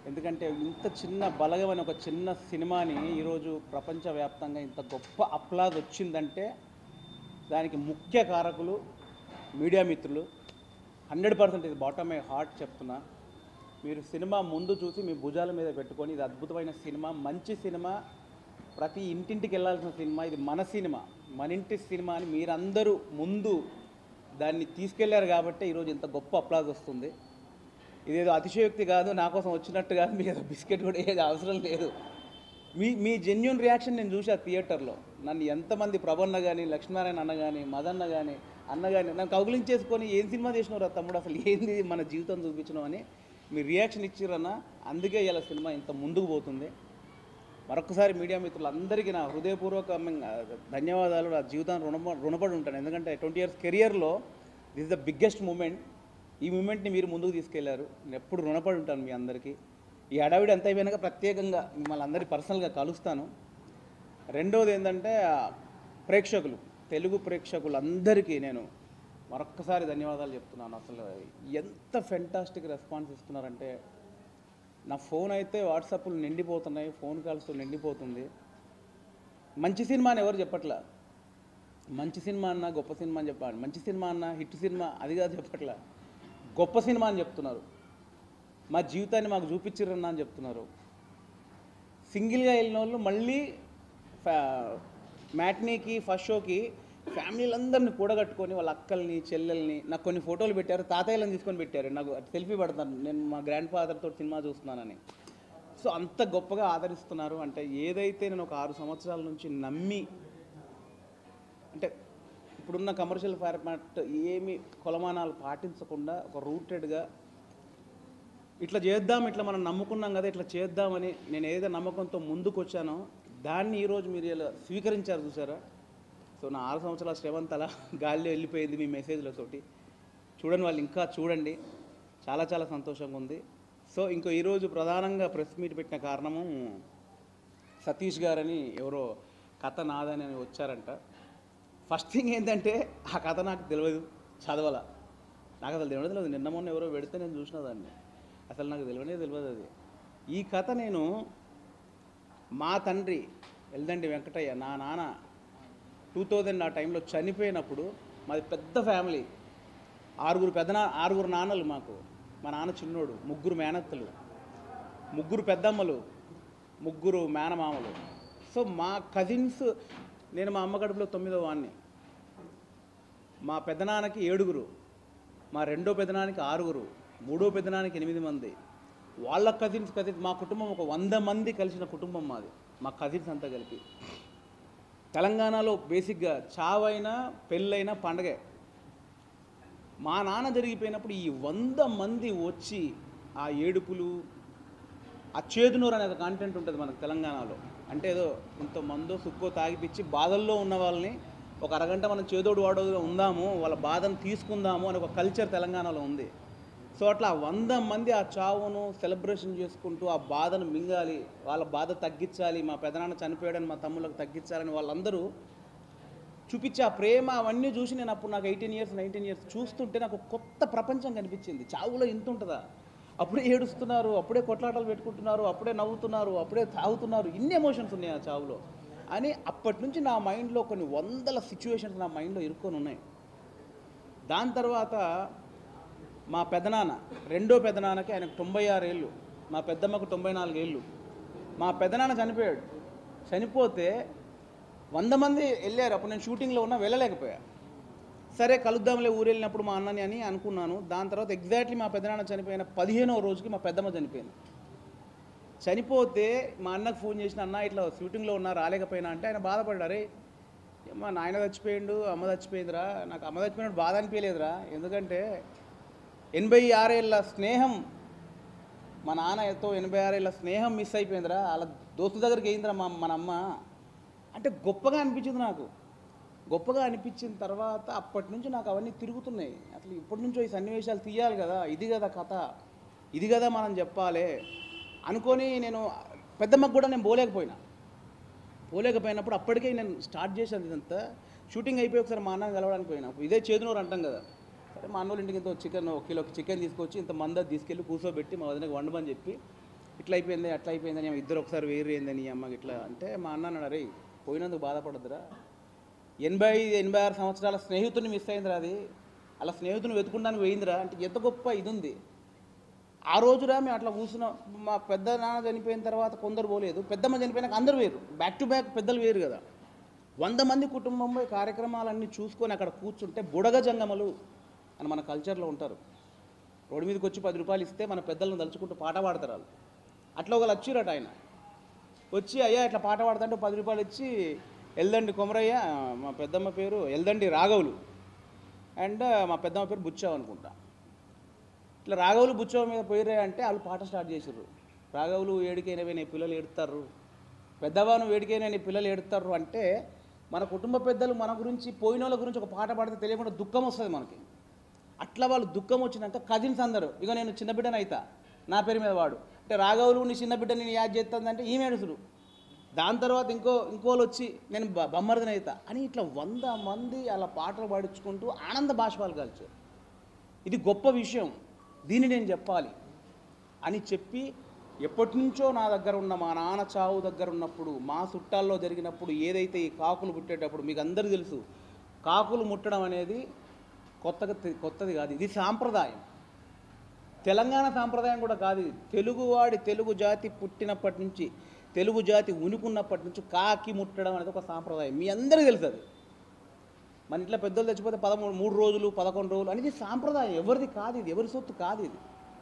ఎందుకంటే ఇంత చిన్న బలగమైన ఒక చిన్న సినిమాని ఈరోజు ప్రపంచవ్యాప్తంగా ఇంత గొప్ప అప్లాజ్ వచ్చిందంటే దానికి ముఖ్య కారకులు మీడియా మిత్రులు హండ్రెడ్ పర్సెంట్ ఇది బాటమ్ మై హార్ట్ చెప్తున్నా మీరు సినిమా ముందు చూసి మీ భుజాల మీద పెట్టుకొని ఇది అద్భుతమైన సినిమా మంచి సినిమా ప్రతి ఇంటింటికి వెళ్ళాల్సిన సినిమా ఇది మన సినిమా మన ఇంటి సినిమా అని మీరందరూ ముందు దాన్ని తీసుకెళ్లారు కాబట్టి ఈరోజు ఇంత గొప్ప అప్లాజ్ వస్తుంది ఇదేదో అతిశయోక్తి కాదు నా కోసం వచ్చినట్టు కాదు మీ ఏదో బిస్కెట్ కూడా ఏది అవసరం లేదు మీ మీ జెన్యున్ రియాక్షన్ నేను చూసా థియేటర్లో నన్ను ఎంతమంది ప్రభన్న కానీ లక్ష్మీనారాయణ అన్న కానీ మదన్న కానీ అన్న కానీ నన్ను కౌగులించేసుకొని ఏం సినిమా చేసినవరా తమ్ముడు అసలు ఏంది మన జీవితం చూపించడం అని మీ రియాక్షన్ ఇచ్చిరన్న అందుకే ఇలా సినిమా ఇంత ముందుకు పోతుంది మరొకసారి మీడియా మిత్రులందరికీ నా హృదయపూర్వక ధన్యవాదాలు నా జీవితాన్ని రుణ రుణపడి ఉంటాను ఎందుకంటే ట్వంటీ ఇయర్స్ కెరియర్లో దిస్ ద బిగ్గెస్ట్ మూమెంట్ ఈ మూమెంట్ని మీరు ముందుకు తీసుకెళ్లారు నేను ఎప్పుడు రుణపడి ఉంటాను మీ అందరికీ ఈ హడావిడి అంత అయిపోయినాక ప్రత్యేకంగా మిమ్మల్ని అందరి పర్సనల్గా కలుస్తాను రెండోది ఏంటంటే ఆ, ప్రేక్షకులు తెలుగు ప్రేక్షకులందరికీ నేను మరొక్కసారి ధన్యవాదాలు చెప్తున్నాను అసలు ఎంత ఫెంటాస్టిక్ రెస్పాన్స్ ఇస్తున్నారంటే నా ఫోన్ అయితే వాట్సాప్లు నిండిపోతున్నాయి ఫోన్ కాల్స్ నిండిపోతుంది మంచి సినిమా అని ఎవరు చెప్పట్లా మంచి సినిమా అన్న గొప్ప సినిమా అని చెప్పాలి మంచి సినిమా అన్న హిట్ సినిమా అది కాదు చెప్పట్లా గొప్ప సినిమా అని చెప్తున్నారు మా జీవితాన్ని మాకు చూపించిరన్నా అని చెప్తున్నారు సింగిల్గా వెళ్ళిన వాళ్ళు మళ్ళీ మ్యాట్నీకి ఫస్ట్ షోకి ఫ్యామిలీలందరిని కూడగట్టుకొని వాళ్ళ అక్కల్ని చెల్లెల్ని నాకు కొన్ని ఫోటోలు పెట్టారు తాతయ్యలను తీసుకొని పెట్టారు నాకు సెల్ఫీ పడతాను నేను మా గ్రాండ్ ఫాదర్తో సినిమా చూస్తున్నానని సో అంత గొప్పగా ఆదరిస్తున్నారు అంటే ఏదైతే నేను ఒక ఆరు సంవత్సరాల నుంచి నమ్మి అంటే ఇప్పుడున్న కమర్షియల్ ఫార్మాట్ ఏమి కొలమానాలు పాటించకుండా ఒక రూటెడ్గా ఇట్లా చేద్దాం ఇట్లా మనం నమ్ముకున్నాం కదా ఇట్లా చేద్దామని నేను ఏదైతే నమ్మకంతో ముందుకు వచ్చానో దాన్ని ఈరోజు మీరు ఇలా స్వీకరించారు చూసారా సో నా ఆరు సంవత్సరాల శ్రవంత అలా గాలిలో వెళ్ళిపోయింది మీ మెసేజ్లతోటి చూడండి వాళ్ళు ఇంకా చూడండి చాలా చాలా సంతోషంగా ఉంది సో ఇంకో ఈరోజు ప్రధానంగా ప్రెస్ మీట్ పెట్టిన కారణము సతీష్ గారని ఎవరో కథ నాదని అని వచ్చారంట ఫస్ట్ థింగ్ ఏంటంటే ఆ కథ నాకు తెలియదు చదవాల నాకు అసలు తెలియదు తెలియదు నిన్న మొన్న ఎవరో పెడితే నేను చూసిన దాన్ని అసలు నాకు తెలియనే తెలియదు అది ఈ కథ నేను మా తండ్రి ఎల్దండి వెంకటయ్య నా నాన్న టూ థౌజండ్ ఆ టైంలో చనిపోయినప్పుడు మాది పెద్ద ఫ్యామిలీ ఆరుగురు పెద్ద ఆరుగురు నాన్నలు మాకు మా నాన్న చిన్నోడు ముగ్గురు మేనత్తలు ముగ్గురు పెద్దమ్మలు ముగ్గురు మేనమామలు సో మా కజిన్స్ నేను మా అమ్మ కడుపులో తొమ్మిదో వాడిని మా పెద్దనాన్నకి ఏడుగురు మా రెండో పెద్దనానికి ఆరుగురు మూడో పెద్దనానికి ఎనిమిది మంది వాళ్ళ కజిన్స్ కజిన్స్ మా కుటుంబం ఒక వంద మంది కలిసిన కుటుంబం మాది మా కజిన్స్ అంతా కలిపి తెలంగాణలో బేసిక్గా చావైనా పెళ్ళైనా పండగే మా నాన్న జరిగిపోయినప్పుడు ఈ వంద మంది వచ్చి ఆ ఏడుపులు ఆ చేదునూరు అనే కాంటెంట్ ఉంటుంది మనకు తెలంగాణలో అంటే ఏదో ఇంత మందో సుక్కో తాగిపిచ్చి బాధల్లో ఉన్న వాళ్ళని ఒక అరగంట మనం చేదోడు వాడోడుగా ఉందాము వాళ్ళ బాధను తీసుకుందాము అని ఒక కల్చర్ తెలంగాణలో ఉంది సో అట్లా వంద మంది ఆ చావును సెలబ్రేషన్ చేసుకుంటూ ఆ బాధను మింగాలి వాళ్ళ బాధ తగ్గించాలి మా పెదనాన్న చనిపోయాడని మా తమ్ముళ్ళకి తగ్గించాలని వాళ్ళందరూ చూపించే ఆ ప్రేమ అవన్నీ చూసి నేను అప్పుడు నాకు ఎయిటీన్ ఇయర్స్ నైన్టీన్ ఇయర్స్ చూస్తుంటే నాకు ఒక కొత్త ప్రపంచం కనిపించింది చావులో ఇంత ఉంటుందా అప్పుడే ఏడుస్తున్నారు అప్పుడే కొట్లాటలు పెట్టుకుంటున్నారు అప్పుడే నవ్వుతున్నారు అప్పుడే తాగుతున్నారు ఇన్ని ఎమోషన్స్ ఉన్నాయి ఆ చావులో అని అప్పటి నుంచి నా మైండ్లో కొన్ని వందల సిచ్యువేషన్స్ నా మైండ్లో ఇరుక్కొని ఉన్నాయి దాని తర్వాత మా పెదనాన్న రెండో పెదనాన్నకి ఆయనకు తొంభై ఆరు ఏళ్ళు మా పెద్దమ్మకు తొంభై నాలుగు ఏళ్ళు మా పెదనాన్న చనిపోయాడు చనిపోతే వంద మంది వెళ్ళారు అప్పుడు నేను షూటింగ్లో ఉన్నా వెళ్ళలేకపోయా సరే కలుద్దాంలే ఊరు వెళ్ళినప్పుడు మా అన్నని అని అనుకున్నాను దాని తర్వాత ఎగ్జాక్ట్లీ మా పెదనాన్న చనిపోయిన పదిహేనో రోజుకి మా పెద్దమ్మ చనిపోయింది చనిపోతే మా అన్నకు ఫోన్ చేసిన అన్న ఇట్లా షూటింగ్లో ఉన్నా రాలేకపోయినా అంటే ఆయన బాధపడ్డారే మా నాయన చచ్చిపోయిండు అమ్మ చచ్చిపోయిందిరా నాకు అమ్మ చచ్చిపోయినప్పుడు బాధ అనిపించలేదురా ఎందుకంటే ఎనభై ఆరేళ్ళ స్నేహం మా నాన్నతో ఎనభై ఆరేళ్ళ స్నేహం మిస్ అయిపోయిందిరా వాళ్ళ దోస్తు దగ్గరికి అయిందిరా మా మన అమ్మ అంటే గొప్పగా అనిపించింది నాకు గొప్పగా అనిపించిన తర్వాత అప్పటి నుంచి నాకు అవన్నీ తిరుగుతున్నాయి అసలు ఇప్పటి నుంచో ఈ సన్నివేశాలు తీయాలి కదా ఇది కదా కథ ఇది కదా మనం చెప్పాలి అనుకొని నేను పెద్దమ్మకు కూడా నేను పోలేకపోయినా పోలేకపోయినప్పుడు అప్పటికే నేను స్టార్ట్ చేశాను ఇదంతా షూటింగ్ అయిపోయి ఒకసారి మా అన్నని కలవడానికి పోయినా ఇదే చేదునూరు అంటాం కదా సరే మా అన్నోళ్ళ ఇంటికి ఇంత చికెన్ ఒక కిలో చికెన్ తీసుకొచ్చి ఇంత మంద తీసుకెళ్ళి కూర్చోబెట్టి మా వదినకి వండమని చెప్పి ఇట్లా అయిపోయింది అట్లా అయిపోయిందని ఏమో ఇద్దరు ఒకసారి వేరు ఏందని ఈ అమ్మకి ఇట్లా అంటే మా అన్న అన్నాడు అరే పోయినందుకు బాధపడద్దురా ఎనభై ఎనభై ఆరు సంవత్సరాల స్నేహితుడిని మిస్ అయిందిరా అది అలా స్నేహితుని వెతుకుండానికి పోయిందిరా అంటే ఎంత గొప్ప ఇది ఉంది ఆ రోజురా మేము అట్లా కూర్చున్నాం మా పెద్ద నాన్న చనిపోయిన తర్వాత కొందరు పోలేదు పెద్దమ్మ చనిపోయినాక అందరు వేరు బ్యాక్ టు బ్యాక్ పెద్దలు వేరు కదా వంద మంది కుటుంబంలో ఈ కార్యక్రమాలన్నీ చూసుకొని అక్కడ కూర్చుంటే బుడగ జంగమలు అని మన కల్చర్లో ఉంటారు రోడ్డు మీదకి వచ్చి పది రూపాయలు ఇస్తే మన పెద్దలను తలుచుకుంటూ పాట పాడతారు వాళ్ళు అట్లా ఒకళ్ళు వచ్చిరట ఆయన వచ్చి అయ్యా ఇట్లా పాట పాడుతుంటే పది రూపాయలు ఇచ్చి ఎల్దండి కొమరయ్య మా పెద్దమ్మ పేరు ఎల్దండి రాఘవులు అండ్ మా పెద్దమ్మ పేరు బుచ్చావు అనుకుంటా ఇట్లా రాఘవులు బుచ్చవ మీద పోయిరే అంటే వాళ్ళు పాట స్టార్ట్ చేసారు రాఘవులు ఏడికైనా నీ పిల్లలు ఏడుతారు పెద్దవాను వేడికైనా నీ పిల్లలు ఏడుతారు అంటే మన కుటుంబ పెద్దలు మన గురించి పోయిన వాళ్ళ గురించి ఒక పాట పాడితే తెలియకుండా దుఃఖం వస్తుంది మనకి అట్లా వాళ్ళు దుఃఖం వచ్చినాక కజిన్స్ అందరూ ఇక నేను చిన్న బిడ్డను అవుతా నా పేరు మీద వాడు అంటే రాఘవులు నీ చిన్న బిడ్డ నేను యాద్ చేస్తుందంటే ఈమె ఏడుసుడు దాని తర్వాత ఇంకో ఇంకోళ్ళు వచ్చి నేను బ- బొమ్మరిదిని అవుతా అని ఇట్లా వంద మంది అలా పాటలు పాడించుకుంటూ ఆనంద బాష్పాలు కలిచారు ఇది గొప్ప విషయం దీన్ని నేను చెప్పాలి అని చెప్పి ఎప్పటి నుంచో నా దగ్గర ఉన్న మా నాన్న చావు దగ్గర ఉన్నప్పుడు మా చుట్టాల్లో జరిగినప్పుడు ఏదైతే ఈ కాకులు పుట్టేటప్పుడు మీకు అందరికీ తెలుసు కాకులు ముట్టడం అనేది కొత్తగా తె- కొత్తది కాదు ఇది సాంప్రదాయం తెలంగాణ సాంప్రదాయం కూడా కాదు ఇది తెలుగువాడి తెలుగు జాతి పుట్టినప్పటి నుంచి తెలుగు జాతి ఉనికున్నప్పటి నుంచి కాకి ముట్టడం అనేది ఒక సాంప్రదాయం మీ అందరికీ తెలుసు అది మన ఇంట్లో పెద్దలు తెచ్చిపోతే పదమూడు మూడు రోజులు పదకొండు రోజులు అనేది సాంప్రదాయం ఎవరిది కాదు ఇది ఎవరి సొత్తు కాదు ఇది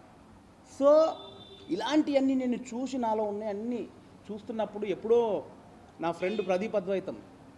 సో ఇలాంటివన్నీ నేను చూసి నాలో ఉన్నాయి అన్నీ చూస్తున్నప్పుడు ఎప్పుడో నా ఫ్రెండ్ ప్రదీప్ అద్వైతం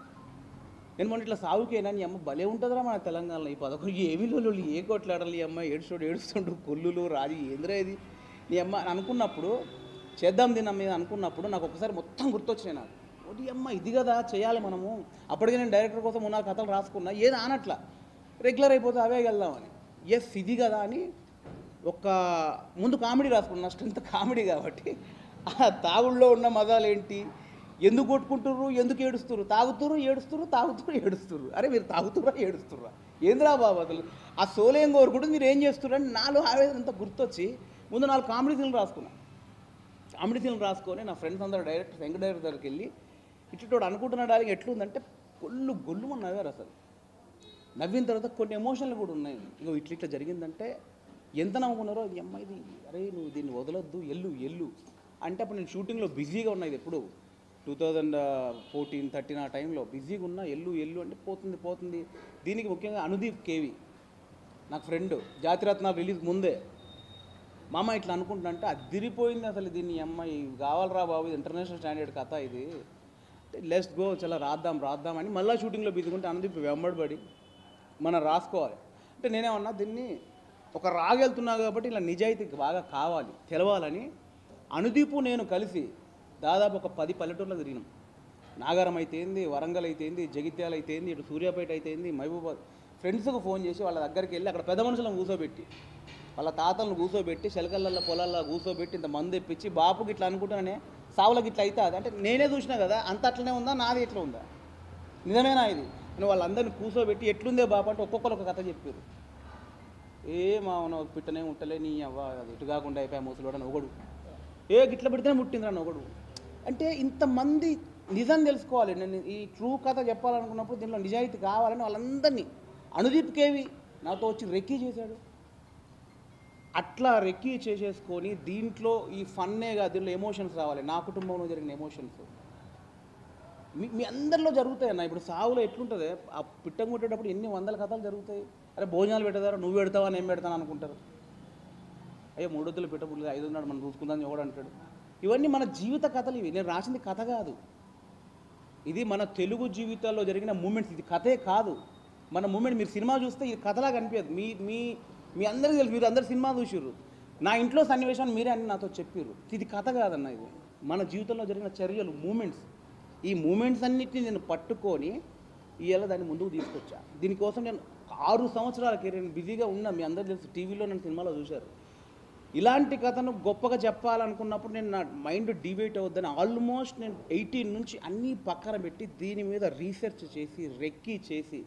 నేను మొన్న ఇట్లా సాగుకేనా నీ అమ్మ భలే ఉంటుందిరా మన తెలంగాణలో ఈ పదకొండు ఏమి లోలు ఏ కొట్లాడాలి ఈ అమ్మ ఏడుస్తాడు ఏడుస్తుండ్రు కొల్లులు రాజు ఏంద్రా ఇది నీ అమ్మ అని అనుకున్నప్పుడు చేద్దాం దీని మీద అనుకున్నప్పుడు నాకు ఒకసారి మొత్తం గుర్తొచ్చినాయి నాకు ఒకటి అమ్మ ఇది కదా చేయాలి మనము అప్పటికే నేను డైరెక్టర్ కోసం ఉన్న కథలు రాసుకున్నా ఏది ఆనట్లా రెగ్యులర్ అయిపోతే అవే వెళ్దామని ఎస్ ఇది కదా అని ఒక ముందు కామెడీ రాసుకున్నా స్ట్రెంత్ కామెడీ కాబట్టి ఆ తాగుళ్ళో ఉన్న మజాలు ఏంటి ఎందుకు కొట్టుకుంటుర్రు ఎందుకు ఏడుస్తుర్రు తాగుతుర్రు ఏడుస్తుర్రు తాగుతుర్రు ఏడుస్తుర్రు అరే మీరు తాగుతుర్రా ఏడుస్తుర్రా ఏంద్రా బాబు అసలు ఆ సోలేం కోరుకుంటూ మీరు ఏం చేస్తుర్రు అని నాలో ఆవేదన అంతా గుర్తొచ్చి ముందు నాలుగు కామెడీ సీన్లు రాసుకున్నా కామెడీ సీన్లు రాసుకొని నా ఫ్రెండ్స్ అందరూ డైరెక్టర్ వెంకట డైరెక్టర్ దగ్గరికి వెళ్ళి ఇట్లా అనుకుంటున్నాడు డాలింగ్ ఎట్లుందంటే కొల్లు గొల్లు మన నవ్వారు అసలు నవ్విన తర్వాత కొన్ని ఎమోషన్లు కూడా ఉన్నాయి ఇగో ఇట్లా ఇట్లా జరిగిందంటే ఎంత నవ్వుకున్నారో ఈ అమ్మాయి ఇది అరే నువ్వు దీన్ని వదలొద్దు ఎల్లు ఎల్లు అంటే అప్పుడు నేను షూటింగ్లో బిజీగా ఉన్నది ఎప్పుడు టూ థౌజండ్ ఫోర్టీన్ థర్టీన్ ఆ టైంలో బిజీగా ఉన్నా ఎల్లు ఎల్లు అంటే పోతుంది పోతుంది దీనికి ముఖ్యంగా అనుదీప్ కేవి నాకు ఫ్రెండ్ జాతిరత్నాలు రిలీజ్ ముందే మామ ఇట్లా అనుకుంటున్నా అదిరిపోయింది అసలు దీన్ని ఈ అమ్మాయి కావాలరా బాబు ఇది ఇంటర్నేషనల్ స్టాండర్డ్ కథ ఇది లెస్ట్ గో చాలా రాద్దాం రాద్దాం అని మళ్ళీ షూటింగ్లో బిజీకుంటే అనుదీప్ వెంబడిపడి మనం రాసుకోవాలి అంటే నేనేమన్నా దీన్ని ఒక రాగెళ్తున్నా కాబట్టి ఇలా నిజాయితీ బాగా కావాలి తెలవాలని అనుదీపు నేను కలిసి దాదాపు ఒక పది పల్లెటూర్లో తిరిగినాం నాగారం అయితేంది వరంగల్ అయితేంది జగిత్యాల అయితేంది ఇటు సూర్యాపేట అయితేంది మహబూబాద్ ఫ్రెండ్స్కి ఫోన్ చేసి వాళ్ళ దగ్గరికి వెళ్ళి అక్కడ పెద్ద మనుషులను కూర్చోబెట్టి వాళ్ళ తాతలను కూర్చోబెట్టి శలకళ్ళ పొలాల్లో కూర్చోబెట్టి ఇంత మందు తెప్పించి బాపుకి ఇట్లా అనుకుంటానే సావులకి ఇట్లా అవుతుంది అంటే నేనే చూసినా కదా అంత అట్లనే ఉందా నాది ఎట్లా ఉందా నిజమేనా ఇది అని వాళ్ళందరిని కూర్చోబెట్టి ఎట్లుందే బాబు అంటే ఒక్కొక్కరు ఒక కథ చెప్పారు ఏ మా ఉన్న పిట్టనే ఉంటలే నీ అవ్వ అది ఇటు కాకుండా అయిపోయా ముసలోడని ఒకడు ఏ గిట్ల పెడితేనే ముట్టిందిరా అని ఒకడు అంటే ఇంతమంది నిజం తెలుసుకోవాలి నేను ఈ ట్రూ కథ చెప్పాలనుకున్నప్పుడు దీనిలో నిజాయితీ కావాలని వాళ్ళందరినీ అనుదీప్ కేవి నాతో వచ్చి రెక్కీ చేశాడు అట్లా రెక్కీ చేసేసుకొని దీంట్లో ఈ ఫన్నే కాదు దీంట్లో ఎమోషన్స్ రావాలి నా కుటుంబంలో జరిగిన ఎమోషన్స్ మీ మీ అందరిలో జరుగుతాయి అన్న ఇప్పుడు సాగులో ఎట్లుంటుంది ఆ పిట్టం కొట్టేటప్పుడు ఎన్ని వందల కథలు జరుగుతాయి అరే భోజనాలు పెట్టదారా నువ్వు పెడతావా నేను పెడతాను అనుకుంటారు అయ్యో మూడొద్దులు పెట్టబుల్లి ఐదు ఉన్నాడు మనం చూసుకుందాం ఎవడు అంటాడు ఇవన్నీ మన జీవిత కథలు ఇవి నేను రాసింది కథ కాదు ఇది మన తెలుగు జీవితాల్లో జరిగిన మూమెంట్స్ ఇది కథే కాదు మన మూమెంట్ మీరు సినిమా చూస్తే ఇది కథలా కనిపించదు మీ మీ మీ అందరికీ తెలుసు మీరు అందరు సినిమా చూసిర్రు నా ఇంట్లో సన్నివేశాన్ని మీరే అన్ని నాతో చెప్పారు ఇది కథ కాదన్న ఇది మన జీవితంలో జరిగిన చర్యలు మూమెంట్స్ ఈ మూమెంట్స్ అన్నిటిని నేను పట్టుకొని ఇవాళ దాన్ని ముందుకు తీసుకొచ్చా దీనికోసం నేను ఆరు సంవత్సరాల కెరీర్ బిజీగా ఉన్నా మీ అందరూ తెలుసు టీవీలో నన్ను సినిమాలో చూశారు ఇలాంటి కథను గొప్పగా చెప్పాలనుకున్నప్పుడు నేను నా మైండ్ డివేట్ అవుద్దని ఆల్మోస్ట్ నేను ఎయిటీన్ నుంచి అన్నీ పక్కన పెట్టి దీని మీద రీసెర్చ్ చేసి రెక్కి చేసి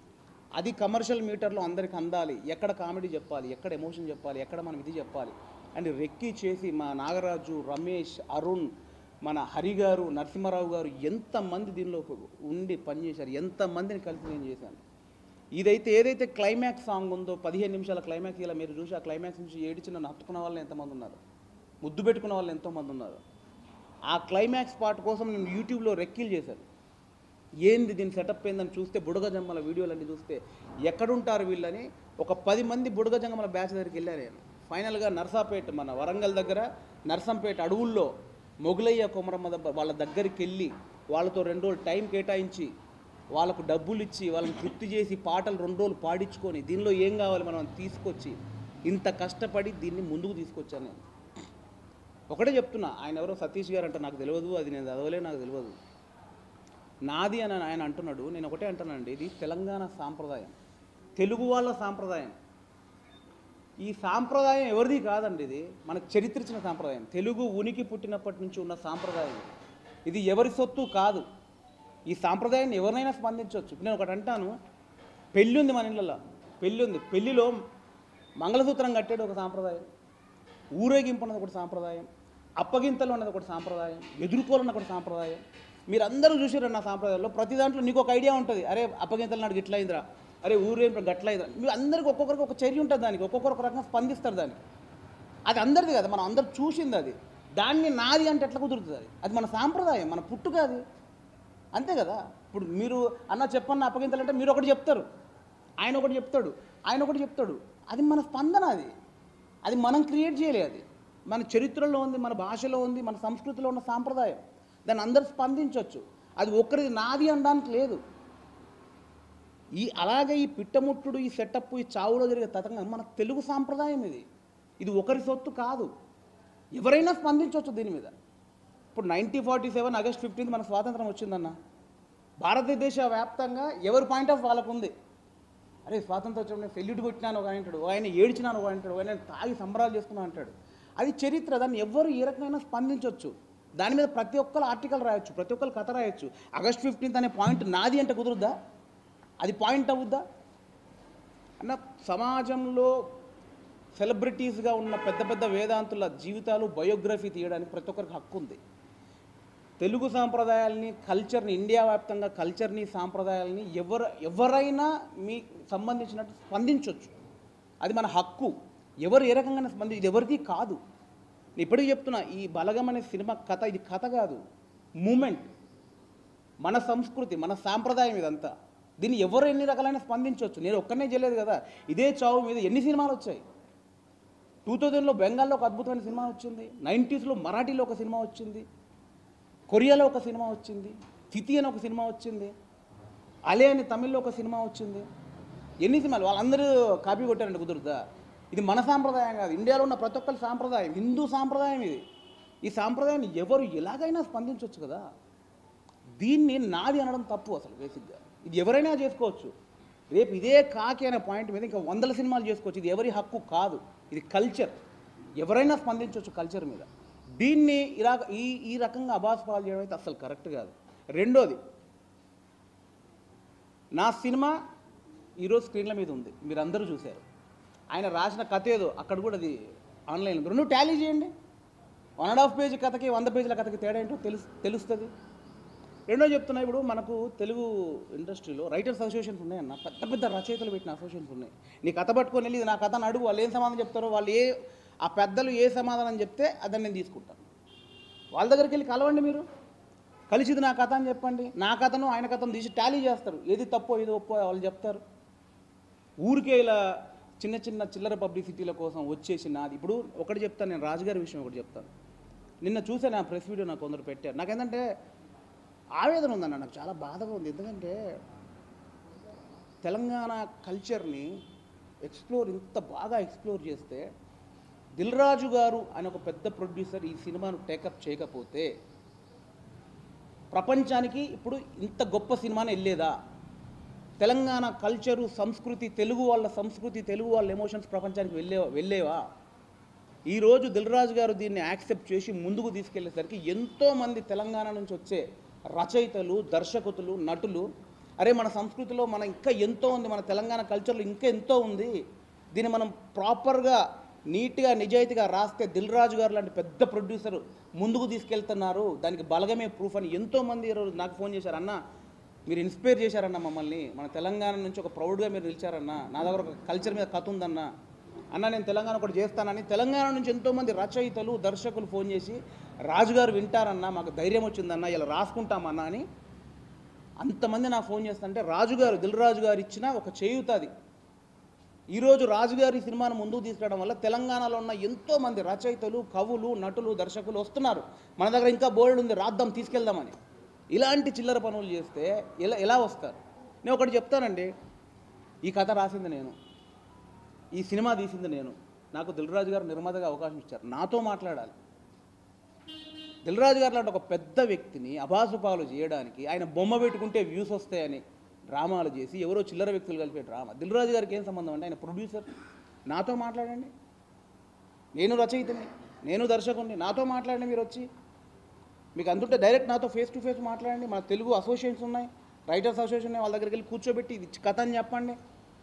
అది కమర్షియల్ మీటర్లో అందరికి అందాలి ఎక్కడ కామెడీ చెప్పాలి ఎక్కడ ఎమోషన్ చెప్పాలి ఎక్కడ మనం ఇది చెప్పాలి అండ్ రెక్కి చేసి మా నాగరాజు రమేష్ అరుణ్ మన హరి గారు నరసింహారావు గారు ఎంతమంది దీనిలో ఉండి పనిచేశారు ఎంతమందిని కలిసి నేను చేశాను ఇదైతే ఏదైతే క్లైమాక్స్ సాంగ్ ఉందో పదిహేను నిమిషాల క్లైమాక్స్ ఇలా మీరు చూసి ఆ క్లైమాక్స్ నుంచి ఏడిచి నన్ను హత్తుకున్న వాళ్ళు ఎంతమంది ఉన్నారు ముద్దు పెట్టుకున్న వాళ్ళు ఎంతోమంది ఉన్నారు ఆ క్లైమాక్స్ పార్ట్ కోసం నేను యూట్యూబ్లో రెక్కీలు చేశాను ఏంది దీని సెటప్ ఏందని చూస్తే బుడగ జమ్మల వీడియోలన్నీ చూస్తే ఎక్కడుంటారు వీళ్ళని ఒక పది మంది బుడగ జమ్మల బ్యాచ్ దగ్గరికి వెళ్ళాను నేను ఫైనల్గా నర్సాపేట మన వరంగల్ దగ్గర నర్సంపేట అడవుల్లో మొగులయ్య కొమరమ్మ దబ్బ వాళ్ళ దగ్గరికి వెళ్ళి వాళ్ళతో రెండు రోజులు టైం కేటాయించి వాళ్ళకు డబ్బులు ఇచ్చి వాళ్ళని తృప్తి చేసి పాటలు రెండు రోజులు పాడించుకొని దీనిలో ఏం కావాలి మనం తీసుకొచ్చి ఇంత కష్టపడి దీన్ని ముందుకు తీసుకొచ్చాను నేను ఒకటే చెప్తున్నా ఆయన ఎవరో సతీష్ గారు అంటే నాకు తెలియదు అది నేను చదవలే నాకు తెలియదు నాది అని ఆయన అంటున్నాడు నేను ఒకటే అంటానండి ఇది తెలంగాణ సాంప్రదాయం తెలుగు వాళ్ళ సాంప్రదాయం ఈ సాంప్రదాయం ఎవరిది కాదండి ఇది మనకు చరిత్రించిన సాంప్రదాయం తెలుగు ఉనికి పుట్టినప్పటి నుంచి ఉన్న సాంప్రదాయం ఇది ఎవరి సొత్తు కాదు ఈ సాంప్రదాయాన్ని ఎవరినైనా స్పందించవచ్చు నేను ఒకటి అంటాను పెళ్ళి ఉంది మన ఇళ్ళల్లో పెళ్ళి ఉంది పెళ్ళిలో మంగళసూత్రం కట్టేది ఒక సాంప్రదాయం ఊరేగింపు అన్నది ఒకటి సాంప్రదాయం అప్పగింతలు అన్నది ఒకటి సాంప్రదాయం ఎదుర్కోవాలన్న ఒకటి సాంప్రదాయం మీరు అందరూ చూసారు నా సాంప్రదాయంలో ప్రతి దాంట్లో నీకు ఒక ఐడియా ఉంటుంది అరే అప్పగింతలు నాడు గిట్ల అయిందిరా అరే ఊరేగింపు గట్ల అయిందిరా మీరు అందరికి ఒక్కొక్కరికి ఒక చర్య ఉంటుంది దానికి ఒక్కొక్కరు ఒక రకంగా స్పందిస్తారు దానికి అది అందరిది కదా మనం అందరు చూసింది అది దాన్ని నాది అంటే ఎట్లా కుదురుతుంది అది అది మన సాంప్రదాయం మన పుట్టుక అది అంతే కదా ఇప్పుడు మీరు అన్న చెప్పన్న అప్పగింతలంటే మీరు ఒకటి చెప్తారు ఆయన ఒకటి చెప్తాడు ఆయన ఒకటి చెప్తాడు అది మన స్పందన అది అది మనం క్రియేట్ చేయలే అది మన చరిత్రలో ఉంది మన భాషలో ఉంది మన సంస్కృతిలో ఉన్న సాంప్రదాయం దాన్ని అందరు స్పందించవచ్చు అది ఒకరిది నాది అనడానికి లేదు ఈ అలాగే ఈ పిట్టముట్టుడు ఈ సెటప్ ఈ చావులో జరిగే తతంగం మన తెలుగు సాంప్రదాయం ఇది ఇది ఒకరి సొత్తు కాదు ఎవరైనా స్పందించవచ్చు దీని మీద ఇప్పుడు nineteen forty seven August fifteenth మన స్వాతంత్రం వచ్చిందన్న భారతదేశ వ్యాప్తంగా ఎవరి పాయింట్ ఆఫ్ వాళ్ళకు ఉంది అరే స్వాతంత్రం వచ్చినప్పుడు సెల్యూట్ కొట్టినాను ఒక ఆయన అంటాడు ఒక ఆయన ఏడ్చినాను ఒక ఆయన అంటాడు ఒక ఆయన తాగి సంబరాలు చేసుకున్నాను అంటాడు అది చరిత్ర దాన్ని ఎవరు ఏ రకమైన స్పందించవచ్చు దాని మీద ప్రతి ఒక్కరు ఆర్టికల్ రాయొచ్చు ప్రతి ఒక్కరు కథ రాయొచ్చు ఆగస్ట్ ఫిఫ్టీన్త్ అనే పాయింట్ నాది అంటే కుదురుద్దా అది పాయింట్ అవుద్దా అన్న సమాజంలో సెలబ్రిటీస్గా ఉన్న పెద్ద పెద్ద వేదాంతుల జీవితాలు బయోగ్రఫీ తీయడానికి ప్రతి ఒక్కరికి హక్కు ఉంది తెలుగు సాంప్రదాయాల్ని కల్చర్ని ఇండియా వ్యాప్తంగా కల్చర్ని సాంప్రదాయాల్ని ఎవరు ఎవరైనా మీ సంబంధించినట్టు స్పందించవచ్చు అది మన హక్కు ఎవరు ఏ రకంగా స్పంది ఇది ఎవరిది కాదు నేను ఇప్పటికీ చెప్తున్నా ఈ బలగం అనే సినిమా కథ ఇది కథ కాదు మూమెంట్ మన సంస్కృతి మన సాంప్రదాయం ఇదంతా దీన్ని ఎవరు ఎన్ని రకాలైన స్పందించవచ్చు నేను ఒక్కనే చేయలేదు కదా ఇదే చావు మీద ఎన్ని సినిమాలు వచ్చాయి టూ థౌజండ్లో బెంగాల్లో ఒక అద్భుతమైన సినిమా వచ్చింది నైంటీస్లో మరాఠీలో ఒక సినిమా వచ్చింది కొరియాలో ఒక సినిమా వచ్చింది తిథి అని ఒక సినిమా వచ్చింది అలే అని తమిళ్లో ఒక సినిమా వచ్చింది ఎన్ని సినిమాలు వాళ్ళందరూ కాపీ కొట్టారంటే కుదురుతా ఇది మన సాంప్రదాయం కాదు ఇండియాలో ఉన్న ప్రతి ఒక్కరి సాంప్రదాయం హిందూ సాంప్రదాయం ఇది ఈ సాంప్రదాయాన్ని ఎవరు ఎలాగైనా స్పందించవచ్చు కదా దీన్ని నాది అనడం తప్పు అసలు బేసిక్గా ఇది ఎవరైనా చేసుకోవచ్చు రేపు ఇదే కాకి అనే పాయింట్ మీద ఇంకా వందల సినిమాలు చేసుకోవచ్చు ఇది ఎవరి హక్కు కాదు ఇది కల్చర్ ఎవరైనా స్పందించవచ్చు కల్చర్ మీద దీన్ని ఇలా ఈ ఈ రకంగా అభాస్పాలు చేయడం అయితే అసలు కరెక్ట్ కాదు రెండోది నా సినిమా ఈరోజు స్క్రీన్ల మీద ఉంది మీరు అందరూ చూశారు ఆయన రాసిన కథ ఏదో అక్కడ కూడా అది ఆన్లైన్ రెండు టాలీ చేయండి వన్ అండ్ హాఫ్ పేజీ కథకి వంద పేజీల కథకి తేడా ఏంటో తెలుసు తెలుస్తుంది రెండో చెప్తున్నా ఇప్పుడు మనకు తెలుగు ఇండస్ట్రీలో రైటర్స్ అసోసియేషన్స్ ఉన్నాయన్న పెద్ద పెద్ద రచయితలు పెట్టిన అసోసియేషన్స్ ఉన్నాయి నీ కథ పట్టుకొని వెళ్ళి ఇది నా కథను అడుగు వాళ్ళు ఏం సమాధానం చెప్తారో వాళ్ళు ఏ ఆ పెద్దలు ఏ సమాధానం చెప్తే అదని నేను తీసుకుంటాను వాళ్ళ దగ్గరికి వెళ్ళి కలవండి మీరు కలిసి ఇది నా కథ అని చెప్పండి నా కథను ఆయన కథను తీసి టాలీ చేస్తారు ఏది తప్పో ఏది ఒప్పో వాళ్ళు చెప్తారు ఊరికే ఇలా చిన్న చిన్న చిల్లర పబ్లిసిటీల కోసం వచ్చేసి నాది ఇప్పుడు ఒకటి చెప్తాను నేను రాజుగారి విషయం ఒకటి చెప్తాను నిన్న చూసాను ఆ ప్రెస్ వీడియో నాకు కొందరు పెట్టారు నాకేంటంటే ఆవేదన ఉందన్న నాకు చాలా బాధగా ఉంది ఎందుకంటే తెలంగాణ కల్చర్ని ఎక్స్ప్లోర్ ఇంత బాగా ఎక్స్ప్లోర్ చేస్తే దిల్ రాజు గారు ఆయన ఒక పెద్ద ప్రొడ్యూసర్ ఈ సినిమాను టేకప్ చేయకపోతే ప్రపంచానికి ఇప్పుడు ఇంత గొప్ప సినిమాని వెళ్ళేదా తెలంగాణ కల్చరు సంస్కృతి తెలుగు వాళ్ళ సంస్కృతి తెలుగు వాళ్ళ ఎమోషన్స్ ప్రపంచానికి వెళ్ళే వెళ్ళేవా ఈరోజు దిల్రాజు గారు దీన్ని యాక్సెప్ట్ చేసి ముందుకు తీసుకెళ్లేసరికి ఎంతోమంది తెలంగాణ నుంచి వచ్చే రచయితలు దర్శకుతులు నటులు అరే మన సంస్కృతిలో మన ఇంకా ఎంతో ఉంది మన తెలంగాణ కల్చర్లో ఇంకా ఎంతో ఉంది దీన్ని మనం ప్రాపర్గా నీట్గా నిజాయితీగా రాస్తే దిల్ రాజు గారు లాంటి పెద్ద ప్రొడ్యూసర్ ముందుకు తీసుకెళ్తున్నారు దానికి బలగమే ప్రూఫ్ అని ఎంతోమంది ఈరోజు నాకు ఫోన్ చేశారు అన్న మీరు ఇన్స్పైర్ చేశారన్న మమ్మల్ని మన తెలంగాణ నుంచి ఒక ప్రౌడ్గా మీరు నిలిచారన్న నా దగ్గర ఒక కల్చర్ మీద కథ ఉందన్న అన్న నేను తెలంగాణ ఒకటి చేస్తానని తెలంగాణ నుంచి ఎంతోమంది రచయితలు దర్శకులు ఫోన్ చేసి రాజుగారు వింటారన్న మాకు ధైర్యం వచ్చిందన్న ఇలా రాసుకుంటామన్నా అని అంతమంది నాకు ఫోన్ చేస్తుంటే రాజుగారు దిల్ రాజు గారు ఇచ్చిన ఒక చేయుతది ఈరోజు రాజుగారి సినిమాను ముందుకు తీసుకురావడం వల్ల తెలంగాణలో ఉన్న ఎంతో మంది రచయితలు కవులు నటులు దర్శకులు వస్తున్నారు మన దగ్గర ఇంకా బోల్డ్ ఉంది రాద్దాం తీసుకెళ్దామని ఇలాంటి చిల్లర పనులు చేస్తే ఎలా ఎలా వస్తారు నేను ఒకటి చెప్తానండి ఈ కథ రాసింది నేను ఈ సినిమా తీసింది నేను నాకు దిల్రాజు గారు నిర్మాతగా అవకాశం ఇచ్చారు నాతో మాట్లాడాలి దిల్రాజు గారు లాంటి ఒక పెద్ద వ్యక్తిని అభాసుపాలు చేయడానికి ఆయన బొమ్మ పెట్టుకుంటే వ్యూస్ వస్తాయని డ్రామాలు చేసి ఎవరో చిల్లర వ్యక్తులు కలిపే డ్రామా దిల్రాజు గారికి ఏం సంబంధం అంటే ఆయన ప్రొడ్యూసర్ నాతో మాట్లాడండి నేను రచయితని నేను దర్శకుడిని నాతో మాట్లాడండి మీరు వచ్చి మీకు అందుంటే డైరెక్ట్ నాతో ఫేస్ టు ఫేస్ మాట్లాడండి మన తెలుగు అసోసియేషన్స్ ఉన్నాయి రైటర్స్ అసోసియేషన్ ఉన్నాయి వాళ్ళ దగ్గరికి వెళ్ళి కూర్చోబెట్టి ఇది కథ అని చెప్పండి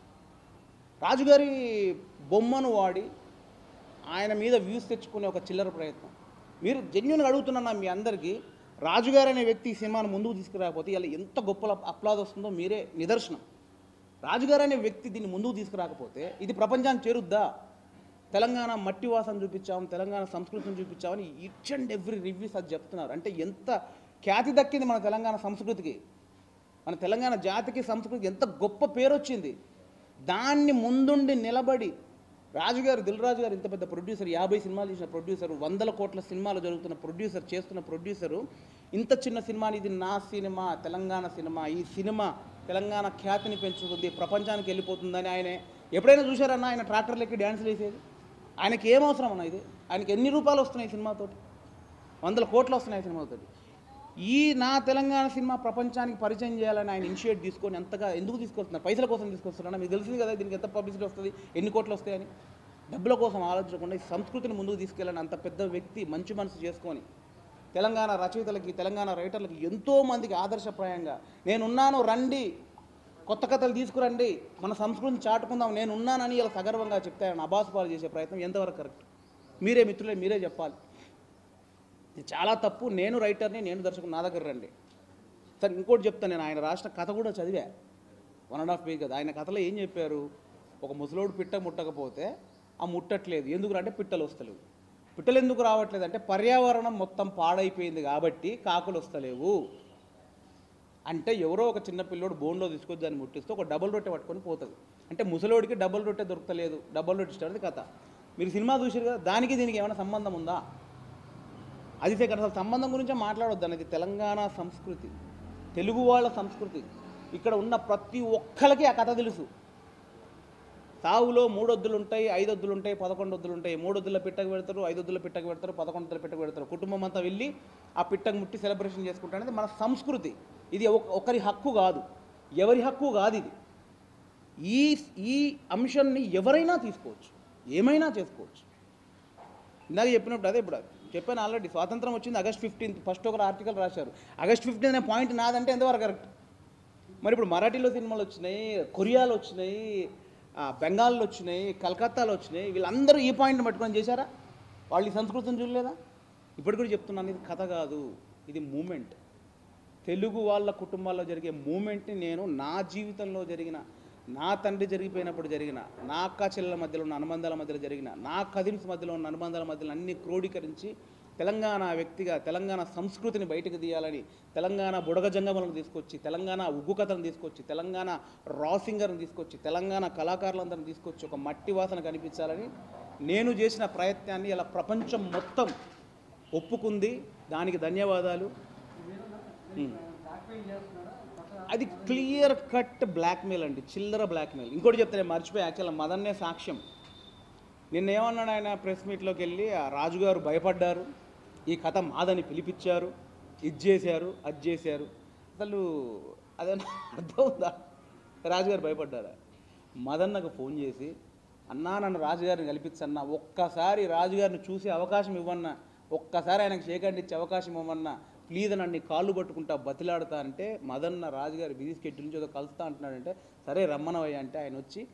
రాజుగారి బొమ్మను వాడి ఆయన మీద వ్యూస్ తెచ్చుకునే ఒక చిల్లర ప్రయత్నం మీరు జెన్యున్గా అడుగుతున్నా మీ అందరికీ రాజుగారు అనే వ్యక్తి ఈ సినిమాను ముందుకు తీసుకురాకపోతే ఇలా ఎంత గొప్ప అప్లాజ్ వస్తుందో మీరే నిదర్శనం రాజుగారు అనే వ్యక్తి దీన్ని ముందుకు తీసుకురాకపోతే ఇది ప్రపంచానికి చేరుద్దా తెలంగాణ మట్టి వాసన చూపించాం తెలంగాణ సంస్కృతిని చూపించామని ఈచ్ అండ్ ఎవ్రీ రివ్యూస్ అది చెప్తున్నారు అంటే ఎంత ఖ్యాతి దక్కింది మన తెలంగాణ సంస్కృతికి మన తెలంగాణ జాతికి సంస్కృతికి ఎంత గొప్ప పేరు వచ్చింది దాన్ని ముందుండి నిలబడి రాజుగారు దిల్రాజు గారు ఇంత పెద్ద ప్రొడ్యూసర్ యాభై సినిమాలు చేసిన ప్రొడ్యూసర్ వందల కోట్ల సినిమాలు జరుగుతున్న ప్రొడ్యూసర్ చేస్తున్న ప్రొడ్యూసరు ఇంత చిన్న సినిమాని ఇది నా సినిమా తెలంగాణ సినిమా ఈ సినిమా తెలంగాణ ఖ్యాతిని పెంచుతుంది ప్రపంచానికి వెళ్ళిపోతుందని ఆయన ఎప్పుడైనా చూశారన్నా ఆయన ట్రాక్టర్లకి డ్యాన్సులు వేసేది ఆయనకి ఏం అవసరం అన్న ఇది ఆయనకి ఎన్ని రూపాయలు వస్తున్నాయి ఈ సినిమాతోటి వందల కోట్లు వస్తున్నాయి ఈ సినిమాతోటి ఈ నా తెలంగాణ సినిమా ప్రపంచానికి పరిచయం చేయాలని ఆయన ఇనిషియేట్ తీసుకొని ఎంతగా ఎందుకు తీసుకొస్తున్నారు పైసల కోసం తీసుకొస్తున్నా మీకు తెలిసింది కదా దీనికి ఎంత పబ్లిసిటీ వస్తుంది ఎన్ని కోట్లు వస్తాయని డబ్బుల కోసం ఆలోచించకుండా ఈ సంస్కృతిని ముందుకు తీసుకెళ్ళని అంత పెద్ద వ్యక్తి మంచి మనసు చేసుకొని తెలంగాణ రచయితలకి తెలంగాణ రైటర్లకి ఎంతో మందికి ఆదర్శప్రాయంగా నేనున్నాను రండి కొత్త కథలు తీసుకురండి మన సంస్కృతిని చాటుకుందాం నేను ఉన్నానని ఇలా సగర్వంగా చెప్తే ఆయన అబాసుపాలు చేసే ప్రయత్నం ఎంతవరకు కరెక్ట్ మీరే మిత్రులే మీరే చెప్పాలి ఇది చాలా తప్పు నేను రైటర్ని నేను దర్శకుడు నా దగ్గర రండి సరే ఇంకోటి చెప్తాను నేను ఆయన రాసిన కథ కూడా చదివా వన్ అండ్ హాఫ్ పేజ్ కదా ఆయన కథలో ఏం చెప్పారు ఒక ముసలోడు పిట్ట ముట్టకపోతే ఆ ముట్టట్లేదు ఎందుకు అంటే పిట్టలు వస్తలేవు పిట్టలు ఎందుకు రావట్లేదు అంటే పర్యావరణం మొత్తం పాడైపోయింది కాబట్టి కాకులు వస్తలేవు అంటే ఎవరో ఒక చిన్న పిల్లోడు బోన్లో తీసుకొచ్చి దాన్ని ముట్టిస్తే ఒక డబుల్ రొట్టె పట్టుకొని పోతుంది అంటే ముసలోడికి డబుల్ రొట్టె దొరకలేదు డబుల్ రొట్టె ఇష్టం అది కథ మీరు సినిమా చూసారు కదా దానికి దీనికి ఏమైనా సంబంధం ఉందా అది సెకండ్ అసలు సంబంధం గురించే మాట్లాడొద్దు అనేది తెలంగాణ సంస్కృతి తెలుగు వాళ్ళ సంస్కృతి ఇక్కడ ఉన్న ప్రతి ఒక్కరికి ఆ కథ తెలుసు సావులో మూడు వద్దులు ఉంటాయి ఐదు వద్దులు ఉంటాయి పదకొండు వద్దులు ఉంటాయి మూడు వద్దుల పిట్టకు పెడతారు ఐదు వద్దుల పిట్టకు పెడతారు పదకొండు వద్దుల పిట్టకు పెడతారు కుటుంబం అంతా వెళ్ళి ఆ పిట్టకు ముట్టి సెలబ్రేషన్ చేసుకుంటారు అనేది మన సంస్కృతి ఇది ఒక- ఒకరి హక్కు కాదు ఎవరి హక్కు కాదు ఇది ఈ ఈ అంశాన్ని ఎవరైనా తీసుకోవచ్చు ఏమైనా చేసుకోవచ్చు ఇందాక చెప్పినప్పుడు అదే ఇప్పుడు చెప్పాను ఆల్రెడీ స్వాతంత్రం వచ్చింది ఆగస్ట్ ఫిఫ్టీన్త్ ఫస్ట్ ఒక ఆర్టికల్ రాశారు ఆగస్ట్ ఫిఫ్టీన్త్ అనే పాయింట్ నాదంటే ఎంతవరకు కరెక్ట్ మరి ఇప్పుడు మరాఠీలో సినిమాలు వచ్చినాయి కొరియాలో వచ్చినాయి ఆ, బెంగాల్లో వచ్చినాయి కలకత్తాలో వచ్చినాయి వీళ్ళందరూ ఈ పాయింట్ని పట్టుకొని చేశారా వాళ్ళు ఈ సంస్కృతిని చూడలేదా ఇప్పుడు కూడా చెప్తున్నాను ఇది కథ కాదు ఇది మూమెంట్ తెలుగు వాళ్ళ కుటుంబాల్లో జరిగే మూమెంట్ని నేను నా జీవితంలో జరిగిన నా తండ్రి జరిగిపోయినప్పుడు జరిగిన నా అక్క చెల్లెల మధ్యలో ఉన్న అనుబంధాల మధ్యలో జరిగిన నా కజిన్స్ మధ్యలో ఉన్న అనుబంధాల మధ్యలో అన్ని క్రోడీకరించి తెలంగాణ వ్యక్తిగా తెలంగాణ సంస్కృతిని బయటకు తీయాలని తెలంగాణ బుడగ జంగములను తీసుకొచ్చి తెలంగాణ ఉగ్గు కథను తీసుకొచ్చి తెలంగాణ రా సింగర్ని తీసుకొచ్చి తెలంగాణ కళాకారులందరిని తీసుకొచ్చి ఒక మట్టి వాసన కనిపించాలని నేను చేసిన ప్రయత్నాన్ని ఇలా ప్రపంచం మొత్తం ఒప్పుకుంది దానికి ధన్యవాదాలు ఉమ్. అది క్లియర్ కట్ బ్లాక్మెయిల్ అండి చిల్లర బ్లాక్మెయిల్ ఇంకోటి చెప్తే నేను మర్చిపోయి యాక్చువల్ మదన్నే సాక్ష్యం నిన్న ఏమన్నాడు ఆయన ప్రెస్ మీట్లోకి వెళ్ళి ఆ రాజుగారు భయపడ్డారు ఈ కథ మాదని పిలిపించారు ఇది చేశారు అది చేశారు అసలు అదే అర్థం ఉందా రాజుగారు భయపడ్డారా మదన్నకు ఫోన్ చేసి అన్నా నన్ను రాజుగారిని కల్పించన్నా ఒక్కసారి రాజుగారిని చూసే అవకాశం ఇవ్వన్నా ఒక్కసారి ఆయనకు షేకండి ఇచ్చే అవకాశం ఇవ్వమన్నా ప్లీజ్ నన్ను కాళ్ళు పట్టుకుంటా బతిలాడతా అంటే మదన్న రాజుగారి బిజీ స్కెడ్యూల్ నుంచి ఏదో కలుస్తా అంటున్నాడంటే సరే రమ్మనవయ్య అంటే ఆయన వచ్చి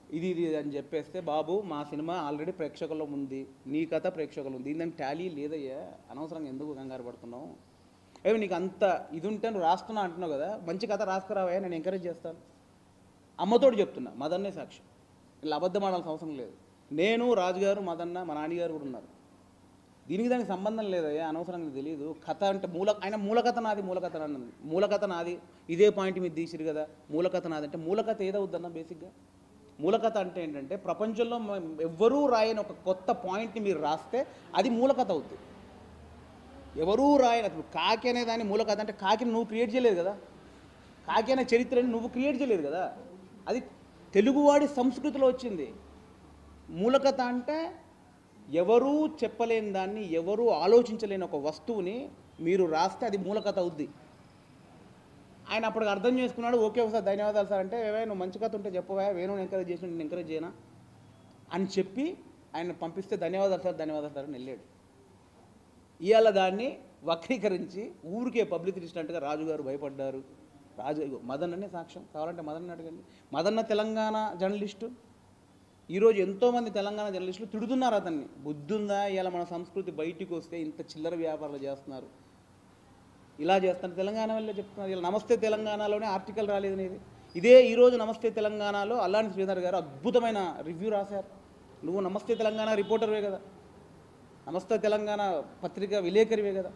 ఇది ఇది అని చెప్పేస్తే బాబు మా సినిమా ఆల్రెడీ ప్రేక్షకుల్లో ఉంది నీ కథ ప్రేక్షకులు ఉంది దీని టాలీ లేదయ్యా అనవసరంగా ఎందుకు కంగారు పడుతున్నావు ఏమి నీకు అంత ఇది ఉంటే నువ్వు రాస్తున్నా అంటున్నావు కదా మంచి కథ రాసుకురావయ్యా నేను ఎంకరేజ్ చేస్తాను అమ్మతోడు చెప్తున్నా మదన్నే సాక్షి ఇలా అబద్ధం ఆడాల్సిన అవసరం లేదు నేను రాజుగారు మదన్న మా నాన్నగారు కూడా ఉన్నారు దీనికి దానికి సంబంధం లేదయ్యా అనవసరంగా తెలియదు కథ అంటే మూల ఆయన మూలకథ నాది మూలకథ అన్నది మూలకథ నాది ఇదే పాయింట్ మీద తీసిరు కదా మూలకథ నాది అంటే మూలకథ ఏదవుద్దన్న బేసిక్గా మూలకథ అంటే ఏంటంటే ప్రపంచంలో మ- ఎవ్వరూ రాయని ఒక కొత్త పాయింట్ని మీరు రాస్తే అది మూలకథ అవుద్ది ఎవరూ రాయని అసలు కాకి అనే దాన్ని మూలకథ అంటే కాకిని నువ్వు క్రియేట్ చేయలేదు కదా కాకి అనే చరిత్రని నువ్వు క్రియేట్ చేయలేదు కదా అది తెలుగువాడి సంస్కృతిలో వచ్చింది మూలకథ అంటే ఎవరూ చెప్పలేని దాన్ని ఎవరూ ఆలోచించలేని ఒక వస్తువుని మీరు రాస్తే అది మూలకథ అవుద్ది ఆయన అప్పటికి అర్థం చేసుకున్నాడు ఓకే ఒకసారి ధన్యవాదాలు సార్ అంటే ఏవే నువ్వు మంచి కథ ఉంటే చెప్పవా వేణుని ఎంకరేజ్ చేసిన నేను ఎంకరేజ్ చేయనా అని చెప్పి ఆయన పంపిస్తే ధన్యవాదాలు సార్ ధన్యవాదాలు సార్ అని వెళ్ళాడు ఇవాళ దాన్ని వక్రీకరించి ఊరికే పబ్లిక్ ఇచ్చినట్టుగా రాజుగారు భయపడ్డారు రాజు ఇగో మదన్ అనే సాక్ష్యం కావాలంటే మదన్ అడగండి మదన్న తెలంగాణ జర్నలిస్టు ఈరోజు ఎంతోమంది తెలంగాణ జర్నలిస్టులు తిడుతున్నారు అతన్ని బుద్ధుందా ఇవాళ మన సంస్కృతి బయటికి వస్తే ఇంత చిల్లర వ్యాపారాలు చేస్తున్నారు ఇలా చేస్తాను తెలంగాణ వల్లే చెప్తున్నారు ఇలా నమస్తే తెలంగాణలోనే ఆర్టికల్ రాలేదు అనేది ఇదే ఈరోజు నమస్తే తెలంగాణలో అల్లాని శ్రీధర్ గారు అద్భుతమైన రివ్యూ రాశారు నువ్వు నమస్తే తెలంగాణ రిపోర్టర్వే కదా నమస్తే తెలంగాణ పత్రిక విలేకరివే కదా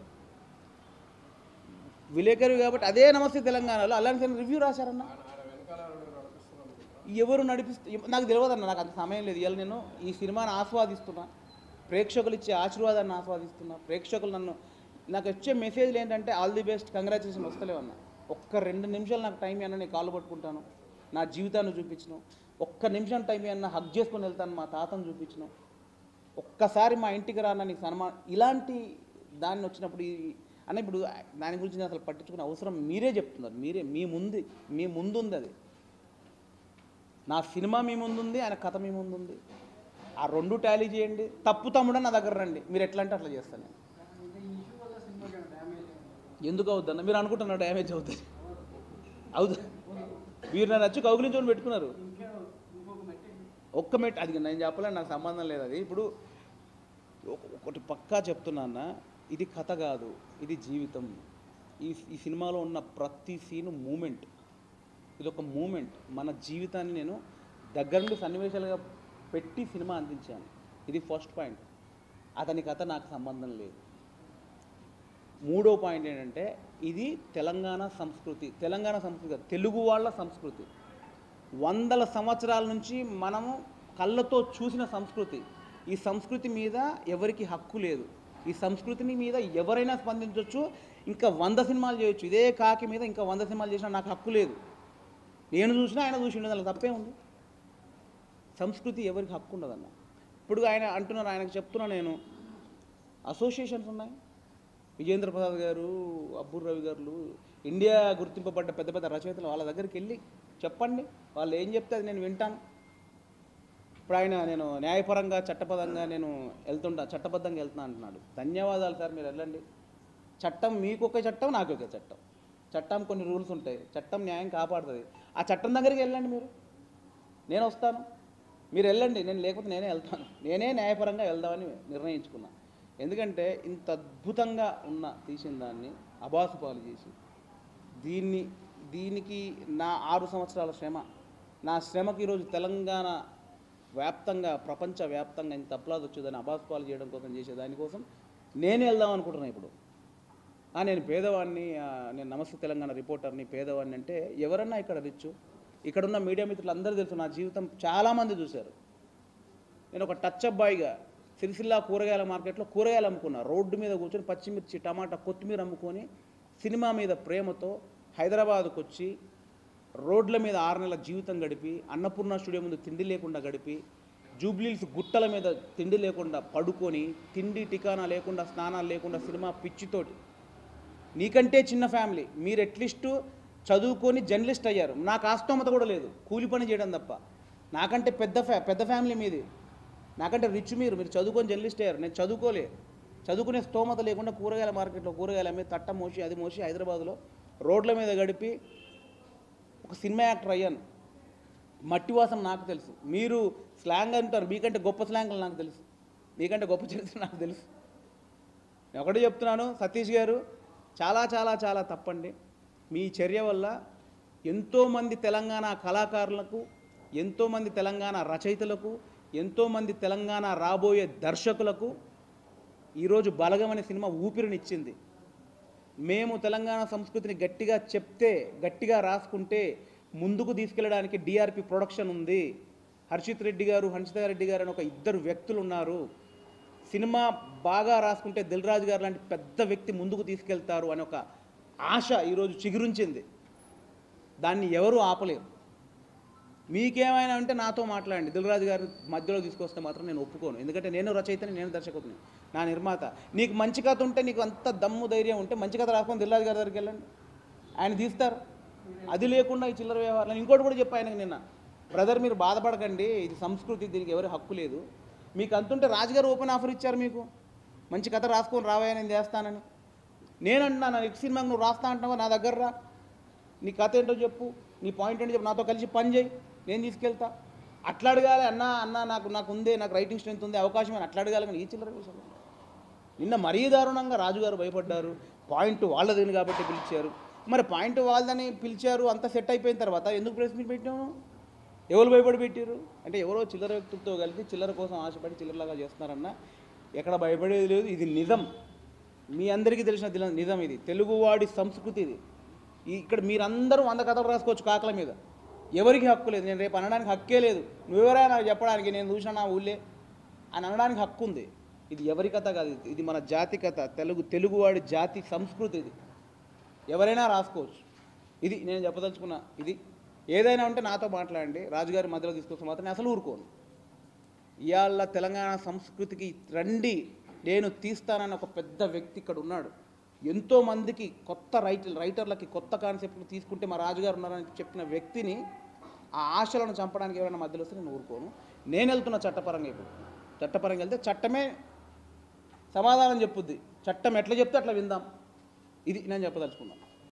విలేకరివి కాబట్టి అదే నమస్తే తెలంగాణలో అల్లాని శ్రీధర్ రివ్యూ రాశారన్న ఎవరు నడిపిస్తే నాకు తెలియదన్న నాకు అంత సమయం లేదు ఇవాళ నేను ఈ సినిమాని ఆస్వాదిస్తున్నా ప్రేక్షకులు ఇచ్చే ఆశీర్వాదాన్ని ఆస్వాదిస్తున్నా ప్రేక్షకులు నన్ను నాకు వచ్చే మెసేజ్లు ఏంటంటే ఆల్ ది బెస్ట్ కంగ్రాచులేషన్ వస్తలేవన్న ఒక్క రెండు నిమిషాలు నాకు టైం అన్న నేను కాలు పట్టుకుంటాను నా జీవితాన్ని చూపించను ఒక్క నిమిషం టైం అన్న హక్ చేసుకొని వెళ్తాను మా తాతను చూపించను ఒక్కసారి మా ఇంటికి రాన్న నీకు సన్మానం ఇలాంటి దాన్ని వచ్చినప్పుడు ఈ అన్న ఇప్పుడు దాని గురించి నేను అసలు పట్టించుకునే అవసరం మీరే చెప్తున్నారు మీరే మీ ముందు మీ ముందుంది అది నా సినిమా మీ ముందుంది ఆయన కథ మీ ముందుంది ఆ రెండు టాలీ చేయండి తప్పు తమ్ముడు నా దగ్గర రండి మీరు ఎట్లా అంటే అట్లా చేస్తాను నేను ఎందుకు అవుద్దన్న మీరు అనుకుంటున్నారు డ్యామేజ్ అవుతుంది అవుతుంది మీరు నన్ను వచ్చి కౌగులించుకొని పెట్టుకున్నారు ఒక్క మెట్ అది నేను చెప్పలేను నాకు సంబంధం లేదు అది ఇప్పుడు ఒక- ఒకటి పక్కా చెప్తున్నా ఇది కథ కాదు ఇది జీవితం ఈ ఈ సినిమాలో ఉన్న ప్రతి సీను మూమెంట్ ఇది ఒక మూమెంట్ మన జీవితాన్ని నేను దగ్గర నుండి సన్నివేశాలుగా పెట్టి సినిమా అందించాను ఇది ఫస్ట్ పాయింట్ అతని కథ నాకు సంబంధం లేదు మూడో పాయింట్ ఏంటంటే ఇది తెలంగాణ సంస్కృతి తెలంగాణ సంస్కృతి కాదు, తెలుగు వాళ్ళ సంస్కృతి వందల సంవత్సరాల నుంచి మనము కళ్ళతో చూసిన సంస్కృతి ఈ సంస్కృతి మీద ఎవరికి హక్కు లేదు ఈ సంస్కృతిని మీద ఎవరైనా స్పందించవచ్చు ఇంకా వంద సినిమాలు చేయొచ్చు ఇదే కాకి మీద ఇంకా వంద సినిమాలు చేసినా నాకు హక్కు లేదు నేను చూసినా ఆయన చూసి ఉండదు తప్పే ఉంది సంస్కృతి ఎవరికి హక్కు ఉండదన్న ఇప్పుడు ఆయన అంటున్నారు ఆయనకు చెప్తున్నా నేను అసోసియేషన్స్ ఉన్నాయి విజేంద్ర ప్రసాద్ గారు అబ్బూర్ రవి గారు ఇండియా గుర్తింపబడ్డ పెద్ద పెద్ద రచయితలు వాళ్ళ దగ్గరికి వెళ్ళి చెప్పండి వాళ్ళు ఏం చెప్తే అది నేను వింటాను ఇప్పుడు ఆయన నేను న్యాయపరంగా చట్టపరంగా నేను వెళ్తుంటా చట్టబద్ధంగా వెళ్తున్నా అంటున్నాడు ధన్యవాదాలు సార్ మీరు వెళ్ళండి చట్టం మీకు ఒక చట్టం నాకు ఒక చట్టం చట్టం కొన్ని రూల్స్ ఉంటాయి చట్టం న్యాయం కాపాడుతుంది ఆ చట్టం దగ్గరికి వెళ్ళండి మీరు నేను వస్తాను మీరు వెళ్ళండి నేను లేకపోతే నేనే వెళ్తాను నేనే న్యాయపరంగా వెళ్దామని నిర్ణయించుకున్నా ఎందుకంటే ఇంత అద్భుతంగా ఉన్న తీసిన దాన్ని అబాసు పాలు చేసి దీన్ని దీనికి నా ఆరు సంవత్సరాల శ్రమ నా శ్రమకి ఈరోజు తెలంగాణ వ్యాప్తంగా ప్రపంచ వ్యాప్తంగా ఇంత అప్లాజ్ వచ్చేదని అబాసు పాలు చేయడం కోసం చేసే దానికోసం నేనే వెళ్దాం అనుకుంటున్నాను ఇప్పుడు ఆ, నేను పేదవాడిని ఆ, నేను నమస్తే తెలంగాణ రిపోర్టర్ని పేదవాడిని అంటే ఎవరన్నా ఇక్కడ రిచ్చు ఇక్కడున్న మీడియా మిత్రులు అందరూ తెలుసు నా జీవితం చాలామంది చూశారు నేను ఒక టచ్ బాయ్గా సిరిసిల్ల కూరగాయల మార్కెట్లో కూరగాయలు అమ్ముకున్నా రోడ్డు మీద కూర్చొని పచ్చిమిర్చి టమాటా కొత్తిమీర అమ్ముకొని సినిమా మీద ప్రేమతో హైదరాబాద్కు వచ్చి రోడ్ల మీద ఆరు నెలల జీవితం గడిపి అన్నపూర్ణ స్టూడియో ముందు తిండి లేకుండా గడిపి జూబ్లీల్స్ గుట్టల మీద తిండి లేకుండా పడుకొని తిండి టికానా లేకుండా స్నానాలు లేకుండా సినిమా పిచ్చితోటి నీకంటే చిన్న ఫ్యామిలీ మీరు అట్లీస్ట్ చదువుకొని జర్నలిస్ట్ అయ్యారు నాకు ఆస్తోమత కూడా లేదు కూలి పని చేయడం తప్ప నాకంటే పెద్ద ఫ్యా పెద్ద ఫ్యామిలీ మీది నాకంటే రిచ్ మీరు మీరు చదువుకొని జర్నలిస్ట్ అయ్యారు నేను చదువుకోలే చదువుకునే స్తోమత లేకుండా కూరగాయల మార్కెట్లో కూరగాయల మీద తట్ట మోసి అది మోసి హైదరాబాద్లో రోడ్ల మీద గడిపి ఒక సినిమా యాక్టర్ అయ్యాను మట్టి వాసన నాకు తెలుసు మీరు స్లాంగ్ అంటారు మీకంటే గొప్ప స్లాంగ్లు నాకు తెలుసు మీకంటే గొప్ప చరిత్ర నాకు తెలుసు నేను ఒకటే చెప్తున్నాను సతీష్ గారు చాలా చాలా చాలా తప్పండి మీ చర్య వల్ల ఎంతోమంది తెలంగాణ కళాకారులకు ఎంతోమంది తెలంగాణ రచయితలకు ఎంతోమంది తెలంగాణ రాబోయే దర్శకులకు ఈరోజు బలగం అనే సినిమా ఊపిరినిచ్చింది మేము తెలంగాణ సంస్కృతిని గట్టిగా చెప్తే గట్టిగా రాసుకుంటే ముందుకు తీసుకెళ్ళడానికి డిఆర్పి ప్రొడక్షన్ ఉంది హర్షిత్ రెడ్డి గారు హన్షిత రెడ్డి గారు అని ఒక ఇద్దరు వ్యక్తులు ఉన్నారు సినిమా బాగా రాసుకుంటే దిల్ రాజు గారు లాంటి పెద్ద వ్యక్తి ముందుకు తీసుకెళ్తారు అనే ఒక ఆశ ఈరోజు చిగురించింది దాన్ని ఎవరు ఆపలేరు మీకేమైనా ఉంటే నాతో మాట్లాడండి దిల్రాజు గారు మధ్యలో తీసుకొస్తే మాత్రం నేను ఒప్పుకోను ఎందుకంటే నేను రచయితని నేను దర్శకుడిని నా నిర్మాత నీకు మంచి కథ ఉంటే నీకు అంత దమ్ము ధైర్యం ఉంటే మంచి కథ రాసుకొని దిల్రాజు గారి దగ్గరికి వెళ్ళండి ఆయన తీస్తారు అది లేకుండా ఈ చిల్లర వ్యవహారాలు ఇంకోటి కూడా చెప్పి ఆయనకు నిన్న బ్రదర్ మీరు బాధపడకండి ఇది సంస్కృతి దీనికి ఎవరి హక్కు లేదు మీకు అంతుంటే రాజుగారు ఓపెన్ ఆఫర్ ఇచ్చారు మీకు మంచి కథ రాసుకొని రావయ్యా నేను చేస్తానని నేను అంటున్నా నా నెక్స్ట్ సినిమాకి నువ్వు రాస్తా అంటున్నావా నా దగ్గర రా నీ కథ ఏంటో చెప్పు నీ పాయింట్ ఏంటో చెప్పు నాతో కలిసి పని చేయి నేను తీసుకెళ్తా అట్లా అడగాలి అన్న అన్న నాకు నాకు ఉందే నాకు రైటింగ్ స్ట్రెంత్ ఉంది అవకాశం అని అట్లా అడగాలి కానీ ఈ చిల్లర విషయం నిన్న మరీ దారుణంగా రాజుగారు భయపడ్డారు పాయింట్ వాళ్ళదని కాబట్టి పిలిచారు మరి పాయింట్ వాళ్ళదని పిలిచారు అంత సెట్ అయిపోయిన తర్వాత ఎందుకు ప్రెస్ మీట్ పెట్టాము ఎవరు భయపడి పెట్టారు అంటే ఎవరో చిల్లర వ్యక్తులతో కలిసి చిల్లర కోసం ఆశపడి చిల్లరలాగా చేస్తున్నారన్న ఎక్కడ భయపడేది లేదు ఇది నిజం మీ అందరికీ తెలిసిన దిల- నిజం ఇది తెలుగువాడి సంస్కృతి ఇది ఈ- ఇక్కడ మీరందరూ వంద కథలు రాసుకోవచ్చు కాకల మీద ఎవరికి హక్కు లేదు నేను రేపు అనడానికి హక్కే లేదు నువ్వెవరైనా నాకు చెప్పడానికి నేను చూసిన నా ఊళ్ళే అని అనడానికి హక్కు ఉంది ఇది ఎవరి కథ కాదు ఇది. ఇది మన జాతి కథ తెలుగు తెలుగువాడి జాతి సంస్కృతి ఇది ఎవరైనా రాసుకోవచ్చు ఇది నేను చెప్పదలుచుకున్న ఇది ఏదైనా ఉంటే నాతో మాట్లాడండి రాజుగారి మధ్యలో తీసుకొస్తే మాత్రం నేను అసలు ఊరుకోను ఇవాళ తెలంగాణ సంస్కృతికి రండి నేను తీస్తానని ఒక పెద్ద వ్యక్తి ఇక్కడ ఉన్నాడు ఎంతో మందికి కొత్త రైటర్ రైటర్లకి కొత్త కాన్సెప్ట్లు తీసుకుంటే మా రాజుగారు ఉన్నారని చెప్పిన వ్యక్తిని ఆ ఆశలను చంపడానికి ఎవరైనా మధ్యలో వస్తే నేను ఊరుకోను నేను వెళ్తున్న చట్టపరంగా ఇప్పుడు చట్టపరంగా వెళ్తే చట్టమే సమాధానం చెప్పుద్ది చట్టం ఎట్లా చెప్తే అట్లా విందాం ఇది నేను చెప్పదలుచుకున్నాను